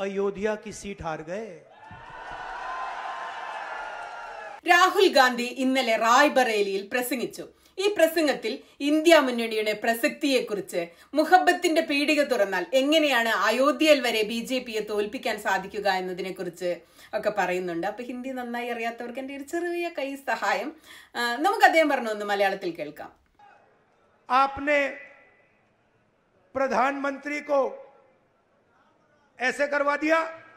अयोध्या की सीट हार गए രാഹുൽ ഗാന്ധി ഇന്നലെ റായ്ബറേലിയിൽ പ്രസംഗിച്ചു ഈ പ്രസംഗത്തിൽ ഇന്ത്യ മുന്നണിയുടെ പ്രസക്തിയെക്കുറിച്ച് മുഹബത്തിന്റെ പീടിക തുറന്നാൽ എങ്ങനെയാണ് അയോധ്യയിൽ വരെ ബി ജെ പിയെ തോൽപ്പിക്കാൻ സാധിക്കുക എന്നതിനെ കുറിച്ച് ഒക്കെ പറയുന്നുണ്ട് അപ്പൊ ഹിന്ദി നന്നായി അറിയാത്തവർക്ക് എന്റെ ഒരു ചെറിയ കൈ സഹായം ആ, നമുക്ക് അദ്ദേഹം പറഞ്ഞു ഒന്ന് മലയാളത്തിൽ കേൾക്കാം आपने प्रधानमंत्री को ऐसे करवा दिया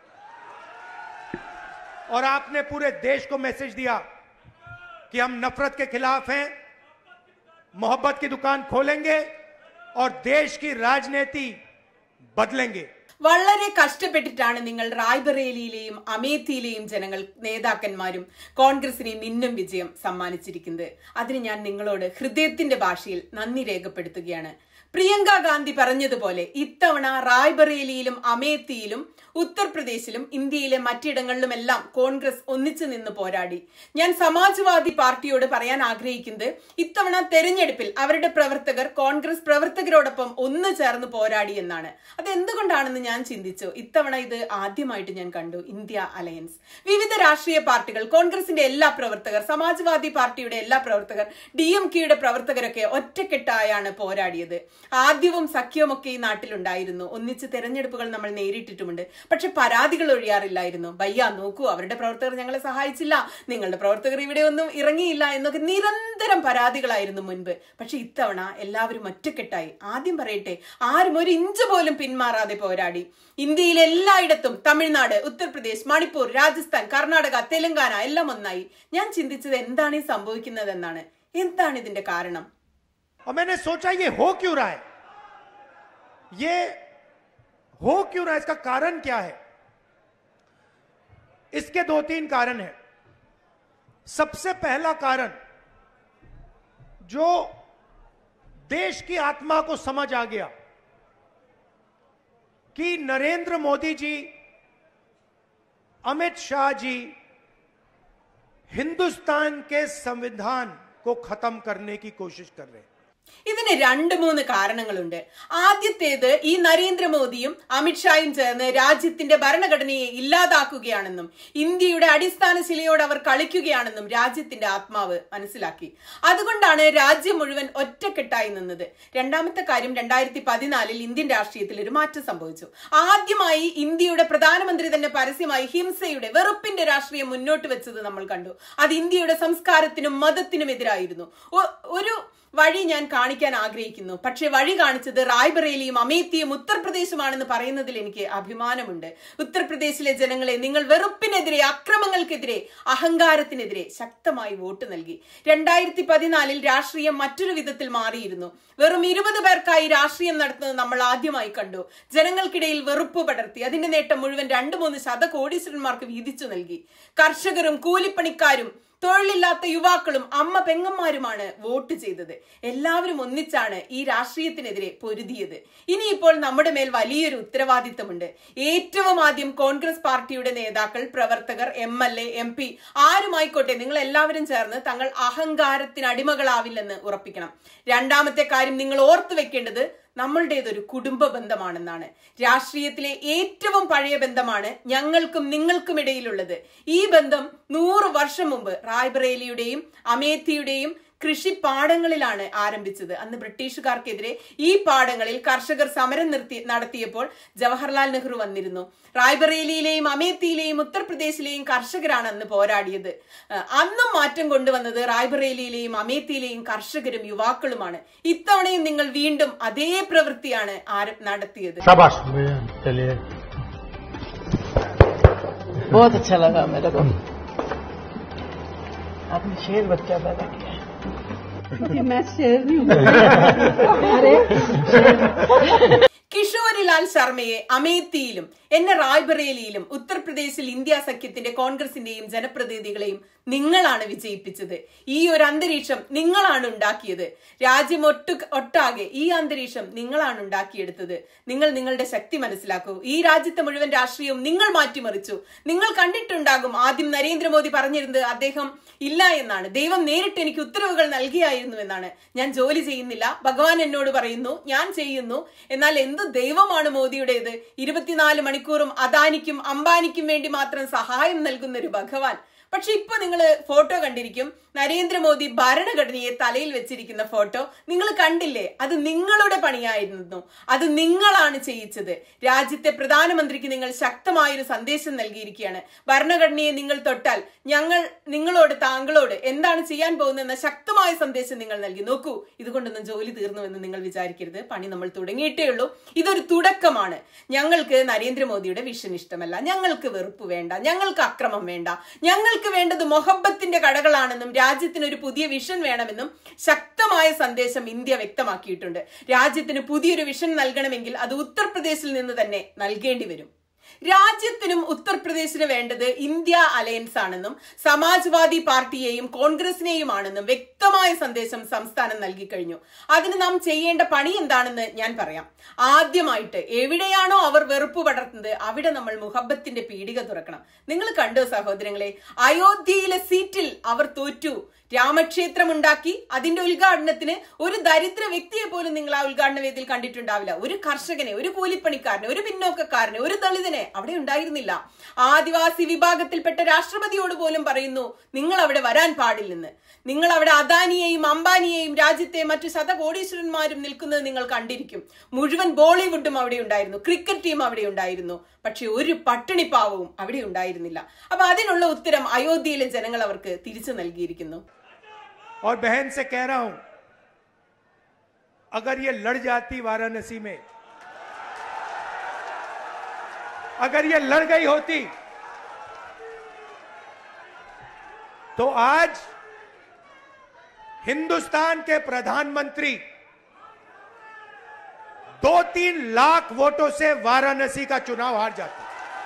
और आपने पूरे देश को मैसेज दिया कि हम नफरत के खिलाफ हैं मोहब्बत की दुकान खोलेंगे और देश की राजनीति बदलेंगे വളരെ കഷ്ടപ്പെട്ടിട്ടാണ് നിങ്ങൾ റായ്ബറേലിയിലെയും അമേത്തിയിലെയും ജനങ്ങൾ നേതാക്കന്മാരും കോൺഗ്രസിനെ മിന്നും വിജയം സമ്മാനിച്ചിരിക്കുന്നത് അതിന് ഞാൻ നിങ്ങളോട് ഹൃദയത്തിന്റെ ഭാഷയിൽ നന്ദി രേഖപ്പെടുത്തുകയാണ് പ്രിയങ്ക ഗാന്ധി പറഞ്ഞതുപോലെ ഇത്തവണ റായ്ബറേലിയിലും അമേത്തിയിലും ഉത്തർപ്രദേശിലും ഇന്ത്യയിലെ മറ്റിടങ്ങളിലുമെല്ലാം കോൺഗ്രസ് ഒന്നിച്ചു നിന്ന് പോരാടി ഞാൻ സമാജ്വാദി പാർട്ടിയോട് പറയാൻ ആഗ്രഹിക്കുന്നത് ഇത്തവണ തെരഞ്ഞെടുപ്പിൽ അവരുടെ പ്രവർത്തകർ കോൺഗ്രസ് പ്രവർത്തകരോടൊപ്പം ഒന്ന് ചേർന്ന് പോരാടി എന്നാണ് അത് എന്തുകൊണ്ടാണെന്ന് ഞാൻ ചിന്തിച്ചു ഇത്തവണ ഇത് ആദ്യമായിട്ട് ഞാൻ കണ്ടു ഇന്ത്യ അലയൻസ് വിവിധ രാഷ്ട്രീയ പാർട്ടികൾ കോൺഗ്രസിന്റെ എല്ലാ പ്രവർത്തകർ സമാജ്വാദി പാർട്ടിയുടെ എല്ലാ പ്രവർത്തകർ ഡി എം കെയുടെ പ്രവർത്തകരൊക്കെ ഒറ്റക്കെട്ടായാണ് പോരാടിയത് ആദ്യവും സഖ്യവുമൊക്കെ ഈ നാട്ടിലുണ്ടായിരുന്നു ഒന്നിച്ച് തെരഞ്ഞെടുപ്പുകൾ നമ്മൾ നേരിട്ടിട്ടുമുണ്ട് പക്ഷെ പരാതികൾ ഒഴിയാറില്ലായിരുന്നു ഭയ്യ നോക്കൂ അവരുടെ പ്രവർത്തകർ ഞങ്ങളെ സഹായിച്ചില്ല നിങ്ങളുടെ പ്രവർത്തകർ ഇവിടെ ഒന്നും ഇറങ്ങിയില്ല എന്നൊക്കെ നിരന്തരം പരാതികളായിരുന്നു മുൻപ് പക്ഷെ ഇത്തവണ എല്ലാവരും ഒറ്റക്കെട്ടായി ആദ്യം പറയട്ടെ ആരും ഒരു ഇഞ്ച് പോലും പിന്മാറാതെ പോരാടി ഇന്ത്യയിലെ എല്ലായിടത്തും തമിഴ്നാട് ഉത്തർപ്രദേശ് മണിപ്പൂർ രാജസ്ഥാൻ കർണാടക തെലങ്കാന എല്ലാം ഒന്നായി ഞാൻ ചിന്തിച്ചത് എന്താണ് ഈ സംഭവിക്കുന്നതെന്നാണ് എന്താണ് ഇതിന്റെ കാരണം और मैंने सोचा ये हो क्यों रहा है ये हो क्यों रहा है इसका कारण क्या है इसके दो तीन कारण हैं सबसे पहला कारण जो देश की आत्मा को समझ आ गया कि नरेंद्र मोदी जी अमित शाह जी हिंदुस्तान के संविधान को खत्म करने की कोशिश कर रहे हैं ഇതിന് രണ്ട് മൂന്ന് കാരണങ്ങളുണ്ട് ആദ്യത്തേത് ഈ നരേന്ദ്രമോദിയും അമിത്ഷായും ചേർന്ന് രാജ്യത്തിന്റെ ഭരണഘടനയെ ഇല്ലാതാക്കുകയാണെന്നും ഇന്ത്യയുടെ അടിസ്ഥാന ശിലയോട് അവർ കളിക്കുകയാണെന്നും രാജ്യത്തിന്റെ ആത്മാവ് മനസ്സിലാക്കി അതുകൊണ്ടാണ് രാജ്യം മുഴുവൻ ഒറ്റക്കെട്ടായി നിന്നത് രണ്ടാമത്തെ കാര്യം രണ്ടായിരത്തി പതിനാലിൽ ഇന്ത്യൻ രാഷ്ട്രീയത്തിൽ ഒരു മാറ്റം സംഭവിച്ചു ആദ്യമായി ഇന്ത്യയുടെ പ്രധാനമന്ത്രി തന്നെ പരസ്യമായി ഹിംസയുടെ വെറുപ്പിന്റെ രാഷ്ട്രീയം മുന്നോട്ട് വെച്ചത് നമ്മൾ കണ്ടു അത് ഇന്ത്യയുടെ സംസ്കാരത്തിനും മതത്തിനും എതിരായിരുന്നു ഒ- ഒരു വഴി ഞാൻ കാണിക്കാൻ ആഗ്രഹിക്കുന്നു പക്ഷെ വഴി കാണിച്ചത് റായ്ബറേലിയും അമേത്തിയും ഉത്തർപ്രദേശുമാണെന്ന് പറയുന്നതിൽ എനിക്ക് അഭിമാനമുണ്ട് ഉത്തർപ്രദേശിലെ ജനങ്ങളെ നിങ്ങൾ വെറുപ്പിനെതിരെ അക്രമങ്ങൾക്കെതിരെ അഹങ്കാരത്തിനെതിരെ ശക്തമായി വോട്ട് നൽകി രണ്ടായിരത്തി പതിനാലിൽ രാഷ്ട്രീയം മറ്റൊരു വിധത്തിൽ മാറിയിരുന്നു വെറും ഇരുപത് പേർക്കായി രാഷ്ട്രീയം നടത്തുന്നത് നമ്മൾ ആദ്യമായി കണ്ടു ജനങ്ങൾക്കിടയിൽ വെറുപ്പ് പടർത്തി അതിന്റെ നേട്ടം മുഴുവൻ രണ്ടു മൂന്ന് ശതകോടീശ്വരന്മാർക്ക് വീതിച്ചു നൽകി കർഷകരും കൂലിപ്പണിക്കാരും തൊഴിലില്ലാത്ത യുവാക്കളും അമ്മ പെങ്ങന്മാരുമാണ് വോട്ട് ചെയ്തത് എല്ലാവരും ഒന്നിച്ചാണ് ഈ രാഷ്ട്രീയത്തിനെതിരെ പൊരുതിയത് ഇനിയിപ്പോൾ നമ്മുടെ മേൽ വലിയൊരു ഉത്തരവാദിത്തമുണ്ട് ഏറ്റവും ആദ്യം കോൺഗ്രസ് പാർട്ടിയുടെ നേതാക്കൾ പ്രവർത്തകർ M L A M P ആരുമായിക്കോട്ടെ നിങ്ങൾ എല്ലാവരും ചേർന്ന് തങ്ങൾ അഹങ്കാരത്തിന് അടിമകളാവില്ലെന്ന് ഉറപ്പിക്കണം രണ്ടാമത്തെ കാര്യം നിങ്ങൾ ഓർത്തു വെക്കേണ്ടത് നമ്മളുടേതൊരു കുടുംബ ബന്ധമാണെന്നാണ് രാഷ്ട്രീയത്തിലെ ഏറ്റവും പഴയ ബന്ധമാണ് ഞങ്ങൾക്കും നിങ്ങൾക്കും ഇടയിലുള്ളത് ഈ ബന്ധം നൂറ് വർഷം മുമ്പ് റായ്ബറേലിയുടെയും അമേത്തിയുടെയും കൃഷി പാടങ്ങളിലാണ് ആരംഭിച്ചത് അന്ന് ബ്രിട്ടീഷുകാർക്കെതിരെ ഈ പാടങ്ങളിൽ കർഷകർ സമരം നിർത്തി നടത്തിയപ്പോൾ ജവഹർലാൽ നെഹ്റു വന്നിരുന്നു റായ്ബറേലിയിലെയും അമേത്തിയിലെയും ഉത്തർപ്രദേശിലെയും കർഷകരാണ് അന്ന് പോരാടിയത് അഹ് അന്നും മാറ്റം കൊണ്ടുവന്നത് റായ്ബറേലിയിലെയും അമേത്തിയിലെയും കർഷകരും യുവാക്കളുമാണ് ഇത്തവണയും നിങ്ങൾ വീണ്ടും അതേ പ്രവൃത്തിയാണ് ആരം നടത്തിയത് शाबाश भैया चलिए बहुत अच्छा लगा मेरे को आपने शेर बच्चा पैदा किया है मैं शेर नहीं കിഷോരിലാൽ ശർമ്മയെ അമേത്തിയിലും എന്നെ റായ്ബറേലിയിലും ഉത്തർപ്രദേശിൽ ഇന്ത്യ സഖ്യത്തിന്റെ കോൺഗ്രസിന്റെയും ജനപ്രതിനിധികളെയും നിങ്ങളാണ് വിജയിപ്പിച്ചത് ഈ ഒരു അന്തരീക്ഷം നിങ്ങളാണ് ഉണ്ടാക്കിയത് രാജ്യം ഒട്ടു ഒട്ടാകെ ഈ അന്തരീക്ഷം നിങ്ങളാണ് ഉണ്ടാക്കിയെടുത്തത് നിങ്ങൾ നിങ്ങളുടെ ശക്തി മനസ്സിലാക്കൂ ഈ രാജ്യത്തെ മുഴുവൻ രാഷ്ട്രീയവും നിങ്ങൾ മാറ്റിമറിച്ചു നിങ്ങൾ കണ്ടിട്ടുണ്ടാകും ആദ്യം നരേന്ദ്രമോദി പറഞ്ഞിരുന്നത് അദ്ദേഹം ഇല്ല എന്നാണ് ദൈവം നേരിട്ട് എനിക്ക് ഉത്തരവുകൾ നൽകിയായിരുന്നു എന്നാണ് ഞാൻ ജോലി ചെയ്യുന്നില്ല ഭഗവാൻ എന്നോട് പറയുന്നു ഞാൻ ചെയ്യുന്നു എന്നാൽ എന്ത് ദൈവമാണ് ദൈവമാണ് മോദിയുടേത് ഇരുപത്തിനാല് മണിക്കൂറും അദാനിക്കും അംബാനിക്കും വേണ്ടി മാത്രം സഹായം നൽകുന്ന ഒരു ഭഗവാൻ പക്ഷെ ഇപ്പൊ നിങ്ങൾ ഫോട്ടോ കണ്ടിരിക്കും നരേന്ദ്രമോദി ഭരണഘടനയെ തലയിൽ വെച്ചിരിക്കുന്ന ഫോട്ടോ നിങ്ങൾ കണ്ടില്ലേ അത് നിങ്ങളുടെ പണിയായിരുന്നു അത് നിങ്ങളാണ് ചെയ്യിച്ചത് രാജ്യത്തെ പ്രധാനമന്ത്രിക്ക് നിങ്ങൾ ശക്തമായൊരു സന്ദേശം നൽകിയിരിക്കുകയാണ് ഭരണഘടനയെ നിങ്ങൾ തൊട്ടാൽ ഞങ്ങൾ നിങ്ങളോട് താങ്കളോട് എന്താണ് ചെയ്യാൻ പോകുന്നതെന്ന ശക്തമായ സന്ദേശം നിങ്ങൾ നൽകി നോക്കൂ ഇതുകൊണ്ടൊന്നും ജോലി തീർന്നു എന്ന് നിങ്ങൾ വിചാരിക്കരുത് പണി നമ്മൾ തുടങ്ങിയിട്ടേ ഉള്ളൂ ഇതൊരു തുടക്കമാണ് ഞങ്ങൾക്ക് നരേന്ദ്രമോദിയുടെ വിഷൻ ഇഷ്ടമല്ല ഞങ്ങൾക്ക് വെറുപ്പ് വേണ്ട ഞങ്ങൾക്ക് അക്രമം വേണ്ട ഞങ്ങൾക്ക് വേണ്ടത് മൊഹബത്തിന്റെ കടകളാണെന്നും രാജ്യത്തിന് ഒരു പുതിയ വിഷൻ വേണമെന്നും ശക്തമായ സന്ദേശം ഇന്ത്യ വ്യക്തമാക്കിയിട്ടുണ്ട് രാജ്യത്തിന് പുതിയൊരു വിഷൻ നൽകണമെങ്കിൽ അത് ഉത്തർപ്രദേശിൽ നിന്ന് തന്നെ നൽകേണ്ടി വരും രാജ്യത്തിനും ഉത്തർപ്രദേശിന് വേണ്ടത് ഇന്ത്യ അലയൻസ് ആണെന്നും സമാജ്വാദി പാർട്ടിയെയും കോൺഗ്രസിനെയുമാണെന്നും വ്യക്തമായ സന്ദേശം സംസ്ഥാനം നൽകി കഴിഞ്ഞു അതിന് നാം ചെയ്യേണ്ട പണി എന്താണെന്ന് ഞാൻ പറയാം ആദ്യമായിട്ട് എവിടെയാണോ അവർ വെറുപ്പ് പടർത്തുന്നത് അവിടെ നമ്മൾ മുഹബത്തിന്റെ പീടിക തുറക്കണം നിങ്ങൾ കണ്ടു സഹോദരങ്ങളെ അയോധ്യയിലെ സീറ്റിൽ അവർ തോറ്റു രാമക്ഷേത്രം ഉണ്ടാക്കി അതിന്റെ ഉദ്ഘാടനത്തിന് ഒരു ദരിദ്ര വ്യക്തിയെ പോലും നിങ്ങൾ ആ ഉദ്ഘാടന വേദിയിൽ കണ്ടിട്ടുണ്ടാവില്ല ഒരു കർഷകനെ ഒരു കൂലിപ്പണിക്കാരനെ ഒരു പിന്നോക്കക്കാരനെ ഒരു ദളിതനെ അവിടെ ഉണ്ടായിരുന്നില്ല ആദിവാസി വിഭാഗത്തിൽപ്പെട്ട രാഷ്ട്രപതിയോട് പോലും പറയുന്നു നിങ്ങൾ അവിടെ വരാൻ പാടില്ലെന്ന് നിങ്ങൾ അവിടെ അദാനിയെയും അംബാനിയെയും രാജ്യത്തെ മറ്റു ശതകോടീശ്വരന്മാരും നിൽക്കുന്നത് നിങ്ങൾ കണ്ടിരിക്കും മുഴുവൻ ബോളിവുഡും അവിടെ ഉണ്ടായിരുന്നു ക്രിക്കറ്റ് ടീം അവിടെ ഉണ്ടായിരുന്നു പക്ഷെ ഒരു പട്ടിണിപ്പാവവും അവിടെ ഉണ്ടായിരുന്നില്ല അപ്പൊ അതിനുള്ള ഉത്തരം അയോധ്യയിലെ ജനങ്ങൾ അവർക്ക് തിരിച്ചു നൽകിയിരിക്കുന്നു और बहन से कह रहा हूं अगर ये लड़ जाती वाराणसी में अगर ये लड़ गई होती तो आज हिंदुस्तान के प्रधानमंत्री दो तीन लाख वोटों से वाराणसी का चुनाव हार जाते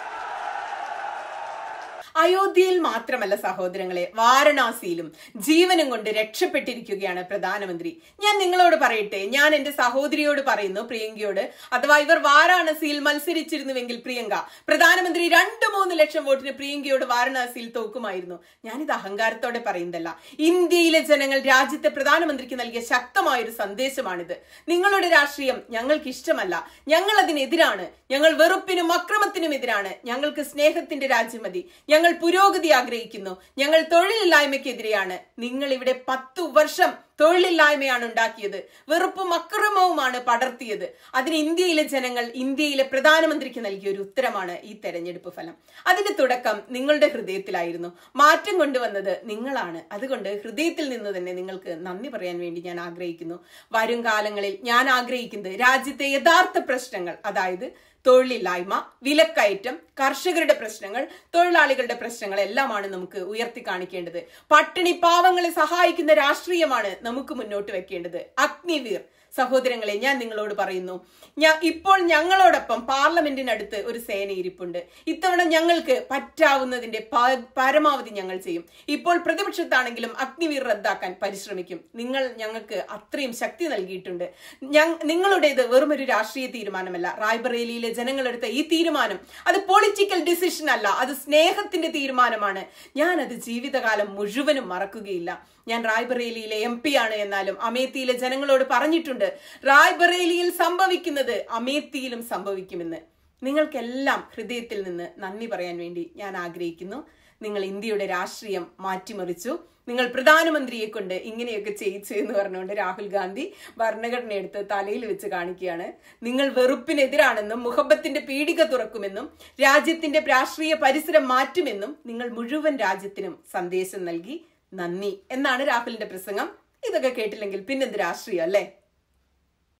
അയോധ്യയിൽ മാത്രമല്ല സഹോദരങ്ങളെ വാരണാസിയിലും ജീവനും കൊണ്ട് രക്ഷപ്പെട്ടിരിക്കുകയാണ് പ്രധാനമന്ത്രി ഞാൻ നിങ്ങളോട് പറയട്ടെ ഞാൻ എന്റെ സഹോദരിയോട് പറയുന്നു പ്രിയങ്കയോട് അഥവാ ഇവർ വാരാണസിയിൽ മത്സരിച്ചിരുന്നുവെങ്കിൽ പ്രിയങ്ക പ്രധാനമന്ത്രി രണ്ട് മൂന്ന് ലക്ഷം വോട്ടിന് പ്രിയങ്കയോട് വാരണാസിയിൽ തോക്കുമായിരുന്നു ഞാനിത് അഹങ്കാരത്തോടെ പറയുന്നതല്ല ഇന്ത്യയിലെ ജനങ്ങൾ രാജ്യത്തെ പ്രധാനമന്ത്രിക്ക് നൽകിയ ശക്തമായൊരു സന്ദേശമാണിത് നിങ്ങളുടെ രാഷ്ട്രീയം ഞങ്ങൾക്ക് ഇഷ്ടമല്ല ഞങ്ങൾ അതിനെതിരാണ് ഞങ്ങൾ വെറുപ്പിനും അക്രമത്തിനും എതിരാണ് ഞങ്ങൾക്ക് സ്നേഹത്തിന്റെ രാജ്യം മതി ഞങ്ങൾ പുരോഗതി ആഗ്രഹിക്കുന്നു ഞങ്ങൾ തൊഴിലില്ലായ്മയ്ക്കെതിരെയാണ് നിങ്ങൾ ഇവിടെ പത്തു വർഷം തൊഴിലില്ലായ്മയാണ് ഉണ്ടാക്കിയത് വെറുപ്പും അക്രമവുമാണ് പടർത്തിയത് അതിന് ഇന്ത്യയിലെ ജനങ്ങൾ ഇന്ത്യയിലെ പ്രധാനമന്ത്രിക്ക് നൽകിയ ഒരു ഉത്തരമാണ് ഈ തെരഞ്ഞെടുപ്പ് ഫലം അതിന്റെ തുടക്കം നിങ്ങളുടെ ഹൃദയത്തിലായിരുന്നു മാറ്റം കൊണ്ടുവന്നത് നിങ്ങളാണ് അതുകൊണ്ട് ഹൃദയത്തിൽ നിന്ന് തന്നെ നിങ്ങൾക്ക് നന്ദി പറയാൻ വേണ്ടി ഞാൻ ആഗ്രഹിക്കുന്നു വരും കാലങ്ങളിൽ ഞാൻ ആഗ്രഹിക്കുന്നത് രാജ്യത്തെ യഥാർത്ഥ പ്രശ്നങ്ങൾ അതായത് തൊഴിലില്ലായ്മ വിലക്കയറ്റം കർഷകരുടെ പ്രശ്നങ്ങൾ തൊഴിലാളികളുടെ പ്രശ്നങ്ങൾ എല്ലാമാണ് നമുക്ക് ഉയർത്തി കാണിക്കേണ്ടത് പട്ടിണി പാവങ്ങളെ സഹായിക്കുന്ന രാഷ്ട്രീയമാണ് നമുക്ക് മുന്നോട്ട് വെക്കേണ്ടത് അഗ്നിവീർ സഹോദരങ്ങളെ ഞാൻ നിങ്ങളോട് പറയുന്നു ഞാൻ ഇപ്പോൾ ഞങ്ങളോടൊപ്പം പാർലമെന്റിനടുത്ത് ഒരു സേന ഇരിപ്പുണ്ട് ഇത്തവണ ഞങ്ങൾക്ക് പറ്റാവുന്നതിന്റെ പ- പരമാവധി ഞങ്ങൾ ചെയ്യും ഇപ്പോൾ പ്രതിപക്ഷത്താണെങ്കിലും അഗ്നിവീർ റദ്ദാക്കാൻ പരിശ്രമിക്കും നിങ്ങൾ ഞങ്ങൾക്ക് അത്രയും ശക്തി നൽകിയിട്ടുണ്ട് ഞ- നിങ്ങളുടേത് വെറുമൊരു രാഷ്ട്രീയ തീരുമാനമല്ല റായ്ബറേലിയിലെ ജനങ്ങളെടുത്ത ഈ തീരുമാനം അത് പൊളിറ്റിക്കൽ ഡിസിഷൻ അല്ല അത് സ്നേഹത്തിന്റെ തീരുമാനമാണ് ഞാൻ അത് ജീവിതകാലം മുഴുവനും മറക്കുകയില്ല ഞാൻ റായ്ബറേലിയിലെ എം പി ആണ് എന്നാലും അമേത്തിയിലെ ജനങ്ങളോട് പറഞ്ഞിട്ടുണ്ട് റായ്ബറേലിയിൽ സംഭവിക്കുന്നത് അമേത്തിയിലും സംഭവിക്കുമെന്ന് നിങ്ങൾക്കെല്ലാം ഹൃദയത്തിൽ നിന്ന് നന്ദി പറയാൻ വേണ്ടി ഞാൻ ആഗ്രഹിക്കുന്നു നിങ്ങൾ ഇന്ത്യയുടെ രാഷ്ട്രീയം മാറ്റിമറിച്ചു നിങ്ങൾ പ്രധാനമന്ത്രിയെ കൊണ്ട് ഇങ്ങനെയൊക്കെ ചെയ്യിച്ചു എന്ന് പറഞ്ഞുകൊണ്ട് രാഹുൽ ഗാന്ധി ഭരണഘടന എടുത്ത് തലയിൽ വെച്ച് കാണിക്കുകയാണ് നിങ്ങൾ വെറുപ്പിനെതിരാണെന്നും മുഹബത്തിന്റെ പീഡിക തുറക്കുമെന്നും രാജ്യത്തിന്റെ രാഷ്ട്രീയ പരിസരം മാറ്റുമെന്നും നിങ്ങൾ മുഴുവൻ രാജ്യത്തിനും സന്ദേശം നൽകി നന്ദി എന്നാണ് രാഹുലിന്റെ പ്രസംഗം ഇതൊക്കെ കേട്ടില്ലെങ്കിൽ പിന്നെന്ത് രാഷ്ട്രീയം അല്ലേ